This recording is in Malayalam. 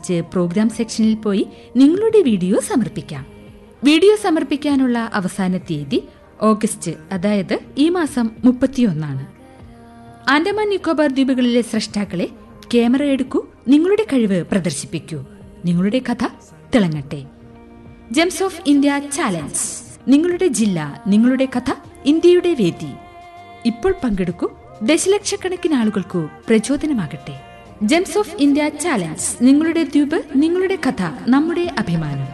സന്ദർശിച്ച് പ്രോഗ്രാം സെക്ഷനിൽ പോയി നിങ്ങളുടെ വീഡിയോ സമർപ്പിക്കാം വീഡിയോ സമർപ്പിക്കാനുള്ള അവസാന തീയതി ഓഗസ്റ്റ് അതായത് ഈ മാസം മുപ്പത്തിയൊന്നാണ് ആൻഡമാൻ നിക്കോബാർ ദ്വീപുകളിലെ സ്രഷ്ടാക്കളെ ക്യാമറ എടുക്കൂ നിങ്ങളുടെ കഴിവ് പ്രദർശിപ്പിക്കൂ നിങ്ങളുടെ കഥ തിളങ്ങട്ടെ ജെംസ് ഓഫ് ഇന്ത്യ ചാലഞ്ച് നിങ്ങളുടെ ജില്ല നിങ്ങളുടെ കഥ ഇന്ത്യയുടെ വേദി ഇപ്പോൾ പങ്കെടുക്കൂ ദശലക്ഷക്കണക്കിന് ആളുകൾക്കു പ്രചോദനമാകട്ടെ ജെംസ് ഓഫ് ഇന്ത്യ ചാലഞ്ച് നിങ്ങളുടെ ദ്വീപ് നിങ്ങളുടെ കഥ നമ്മുടെ അഭിമാനം